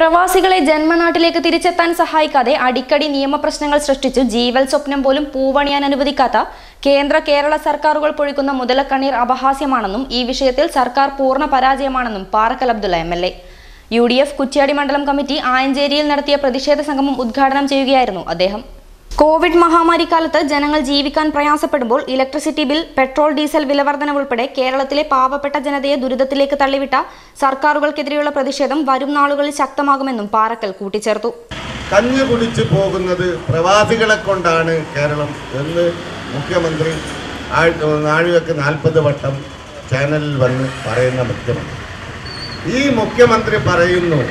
പ്രവാസികളെ ജന്മനാട്ടിലേക്ക് തിരിച്ചെത്താൻ സഹായിക്കാതെ അടിക്കടി നിയമപ്രശ്നങ്ങൾ സൃഷ്ടിച്ചു ജീവൽ സ്വപ്നം പോലും പൂവണിയാൻ അനുവദിക്കാത്ത കേന്ദ്ര കേരള സർക്കാരുകൾ പൊഴിക്കുന്ന മുതലക്കണ്ണീർ അപഹാസ്യമാണെന്നും ഈ വിഷയത്തിൽ സർക്കാർ പൂർണ്ണ പരാജയമാണെന്നും Parakkal Abdulla M L A U D F Kuttiady മണ്ഡലം കമ്മിറ്റി ആയഞ്ചേരിയിൽ നടത്തിയ പ്രതിഷേധ സംഗമം ഉദ്ഘാടനം ചെയ്യുകയായിരുന്നു അദ്ദേഹം കോവിഡ് മഹാമാരി കാലത്ത് ജനങ്ങൾ ജീവിക്കാൻ പ്രയാസപ്പെടുമ്പോൾ ഇലക്ട്രിസിറ്റി ബിൽ പെട്രോൾ ഡീസൽ വിലവർധന ഉൾപ്പെടെ കേരളത്തിലെ പാവപ്പെട്ട ജനതയെ ദുരിതത്തിലേക്ക് തള്ളിവിട്ട സർക്കാരുകൾക്കെതിരെയുള്ള പ്രതിഷേധം വരും നാളുകളിൽ ശക്തമാകുമെന്നും പാറക്കൽ കൂട്ടിച്ചേർത്തു കഞ്ഞു കുടിച്ച് പോകുന്നത് പ്രവാസികളെ കൊണ്ടാണ് കേരളം എന്ന് മുഖ്യമന്ത്രി ആഴ്- നാഴികക്ക് നാൽപ്പത് വട്ടം ചാനലിൽ വന്ന് പറയുന്ന മുഖ്യമന്ത്രി ഈ മുഖ്യമന്ത്രി പറയുന്നു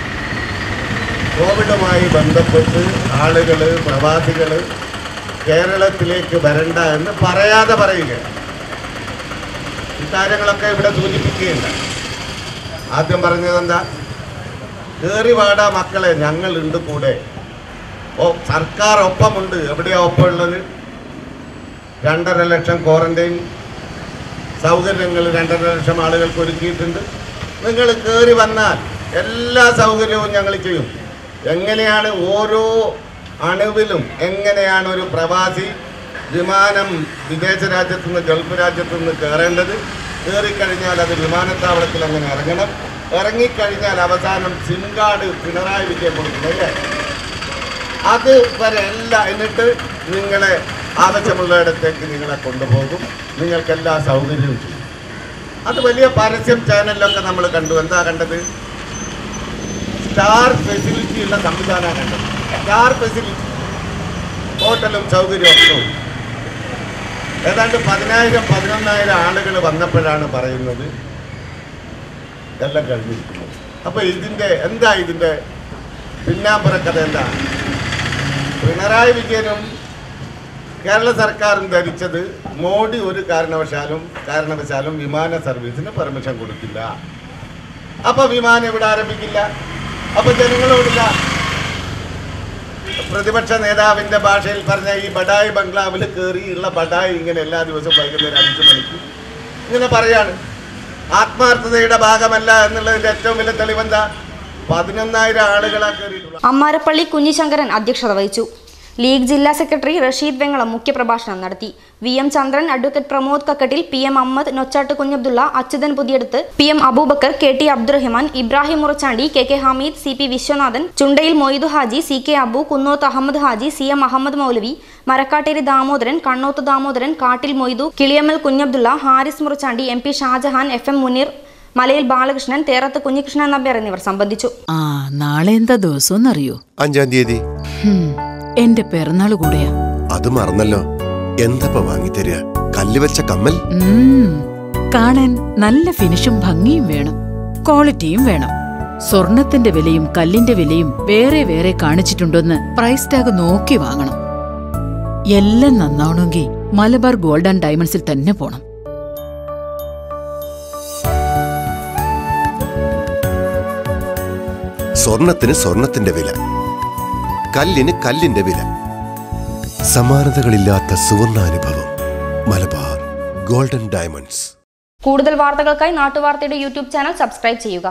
കോവിഡുമായി ബന്ധപ്പെട്ട് ആളുകൾ പ്രവാസികൾ കേരളത്തിലേക്ക് വരണ്ട എന്ന് പറയാതെ പറയുകയാണ് ഇക്കാര്യങ്ങളൊക്കെ ഇവിടെ സൂചിപ്പിക്കുകയുണ്ട് ആദ്യം പറഞ്ഞത് എന്താ കയറി വാടാ മക്കളെ ഞങ്ങളുണ്ട് കൂടെ ഓ സർക്കാർ ഒപ്പമുണ്ട് എവിടെയാ ഒപ്പമുള്ളത് രണ്ടര ലക്ഷം ക്വാറന്റൈൻ സൗകര്യങ്ങൾ രണ്ടര ലക്ഷം ആളുകൾക്ക് ഒരുക്കിയിട്ടുണ്ട് നിങ്ങൾ കയറി വന്നാൽ എല്ലാ സൗകര്യവും ഞങ്ങൾ ചെയ്യും എങ്ങനെയാണ് ഓരോ അണുവിലും എങ്ങനെയാണ് ഒരു പ്രവാസി വിമാനം വിദേശ രാജ്യത്തു നിന്ന് ഗൾഫ് രാജ്യത്തു നിന്ന് കയറേണ്ടത് കയറിക്കഴിഞ്ഞാൽ അത് വിമാനത്താവളത്തിൽ അങ്ങനെ ഇറങ്ങണം ഇറങ്ങിക്കഴിഞ്ഞാൽ അവസാനം സിം കാർഡ് പിണറായി വിജയൻ കൊടുക്കുന്നല്ലേ അത് വരെ അല്ല എന്നിട്ട് നിങ്ങളെ ആവശ്യമുള്ളിടത്തേക്ക് നിങ്ങളെ കൊണ്ടുപോകും നിങ്ങൾക്ക് എല്ലാ സൗകര്യവും ചെയ്യും അത് വലിയ പരസ്യം ചാനലിലൊക്കെ നമ്മൾ കണ്ടു എന്താ കണ്ടത് സ്റ്റാർ ഫെസിലിറ്റി ഉള്ള സംവിധാനമാണ് കണ്ടത് സ്റ്റാർ ഫെസിലിറ്റി ഹോട്ടലും സൗകര്യവും ഒക്കെ ഉണ്ട് ഏതാണ്ട് പതിനായിരം പതിനൊന്നായിരം ആളുകൾ വന്നപ്പോഴാണ് പറയുന്നത് എല്ലാം കഴിഞ്ഞിരിക്കുന്നത് അപ്പൊ ഇതിന്റെ എന്താ ഇതിന്റെ പിന്നാമ്പുറ കഥ എന്താ പിണറായി വിജയനും കേരള സർക്കാരും ധരിച്ചത് മോഡി ഒരു കാരണവശാലും കാരണവശാലും വിമാന സർവീസിന് പെർമിഷൻ കൊടുക്കില്ല അപ്പൊ വിമാനം ഇവിടെ ആരംഭിക്കില്ല അപ്പൊ ജനങ്ങളോടില്ല പ്രതിപക്ഷ നേതാവിന്റെ ഭാഷയിൽ പറഞ്ഞ ഈ ബഡായി ബംഗ്ലാവിൽ കയറിയുള്ള ബഡായി ഇങ്ങനെ എല്ലാ ദിവസവും വൈകുന്നേരം അഞ്ചു മണിക്ക് ഇങ്ങനെ പറയാണ് ആത്മാർത്ഥതയുടെ ഭാഗമല്ല എന്നുള്ളതിന്റെ ഏറ്റവും വലിയ തെളിവെന്താ പതിനൊന്നായിരം ആളുകളാ കയറിയിട്ടുള്ളത് അമ്മാരപ്പള്ളി കുഞ്ഞിശങ്കരൻ അധ്യക്ഷത വഹിച്ചു ലീഗ് ജില്ലാ സെക്രട്ടറി റഷീദ് വെങ്ങളം മുഖ്യപ്രഭാഷണം നടത്തി V M Chandran advocate Pramod Kakkattil P M Ahammed Nochatt Kunhabdulla Achuthan Puthiyadath P M Aboobacker K T Abdurahiman Ibrahim Murachandi K K Hameed C P Viswanathan Chundayil Moidu Haji C K Abu Kunnoth Ahammed Haji C M Ahammed Moulavi Marakkatteri Damodaran Kannoth Damodaran Kattil Moidu Kiliyammal Kunhabdulla Haris Murachandi M P Shajahan F M Muneer Malayil Balakrishnan തേറത്ത് Kunhikrishnan Nambiar എന്നിവർ സംബന്ധിച്ചു ആ നാളെ എന്താ ദിവസമെന്നറിയോ അഞ്ചാം തീയതി ഹും, എന്റെ പിറന്നാൾ കൂടെയാ അത് മറന്നല്ലോ എന്തപ്പ വാങ്ങിത്തരിക കല്ല് വെച്ച കമ്മൽ ഉം, കാണാൻ നല്ല ഫിനിഷും ഭംഗിയും വേണം ക്വാളിറ്റിയും വേണം സ്വർണത്തിന്റെ വിലയും കല്ലിന്റെ വിലയും വേറെ വേറെ കാണിച്ചിട്ടുണ്ടോന്ന് പ്രൈസ് ടാഗ് നോക്കി വാങ്ങണം എല്ലാം നന്നാവണമെങ്കിൽ മലബാർ ഗോൾഡ് ആൻഡ് ഡയമണ്ട്സിൽ തന്നെ പോണം സ്വർണത്തിന് സ്വർണത്തിന്റെ വില കല്ലിന് കല്ലിന്റെ വില സമാനതകളില്ലാത്ത സുവർണാനുഭവം മലബാർ ഗോൾഡൻ ഡയമണ്ട്സ് കൂടുതൽ വാർത്തകൾക്കായി നാട്ടുവാർത്തയുടെ യൂട്യൂബ് ചാനൽ സബ്സ്ക്രൈബ് ചെയ്യുക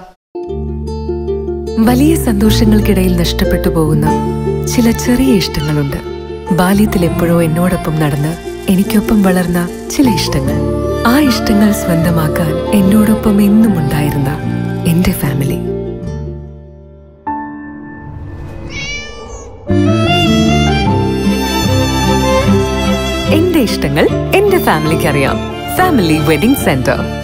വലിയ സന്തോഷങ്ങൾക്കിടയിൽ നഷ്ടപ്പെട്ടു പോകുന്ന ചില ചെറിയ ഇഷ്ടങ്ങളുണ്ട് ബാല്യത്തിൽ എപ്പോഴോ എന്നോടൊപ്പം നടന്ന് എനിക്കൊപ്പം വളർന്ന ചില ഇഷ്ടങ്ങൾ ആ ഇഷ്ടങ്ങൾ സ്വന്തമാക്കാൻ എന്നോടൊപ്പം എന്നും ഉണ്ടായിരുന്ന എന്റെ ഫാമിലി എന്റെ ഇഷ്ടങ്ങൾ എന്റെ ഫാമിലിക്ക് അറിയാം ഫാമിലി വെഡിംഗ് സെന്റർ